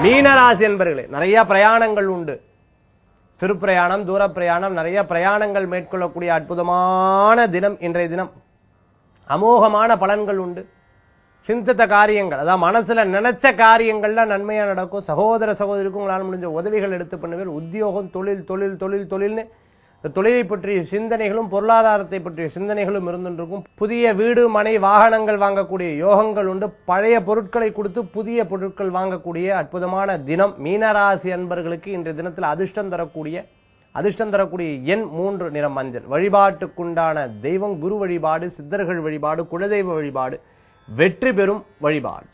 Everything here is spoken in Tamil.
மீனராசி என்பர்களே நிறைய பிரயாணங்கள் உண்டு சிறு பிரயாணம் தூர பிரயாணம் நிறைய பிரயாணங்கள் மேற்கொள்ளக்கூடிய அற்புதமான தினம் இன்றைய தினம் அமோகமான பலன்கள் உண்டு சிந்தித்த காரியங்கள் அதாவது மனசுல நினைச்ச காரியங்கள்லாம் நன்மையா நடக்கும் சகோதர சகோதரிக்கும் உங்களால் முடிஞ்ச உதவிகள் எடுத்து பண்ணுவீர்கள் உத்தியோகம் தொழில் தொழில் தொழில் தொழில்னு இந்த தொழிலை பற்றிய சிந்தனைகளும் பொருளாதாரத்தை பற்றிய சிந்தனைகளும் இருந்துருக்கும் புதிய வீடு மனை வாகனங்கள் வாங்கக்கூடிய யோகங்கள் உண்டு பழைய பொருட்களை கொடுத்து புதிய பொருட்கள் வாங்கக்கூடிய அற்புதமான தினம் மீனராசி அன்பர்களுக்கு இன்றைய தினத்தில் அதிர்ஷ்டம் தரக்கூடிய அதிர்ஷ்டம் தரக்கூடிய எண் மூன்று நிறம் மஞ்சள் வழிபாட்டுக்குண்டான தெய்வம் குரு வழிபாடு சித்தர்கள் வழிபாடு குலதெய்வ வழிபாடு வெற்றி பெறும் வழிபாடு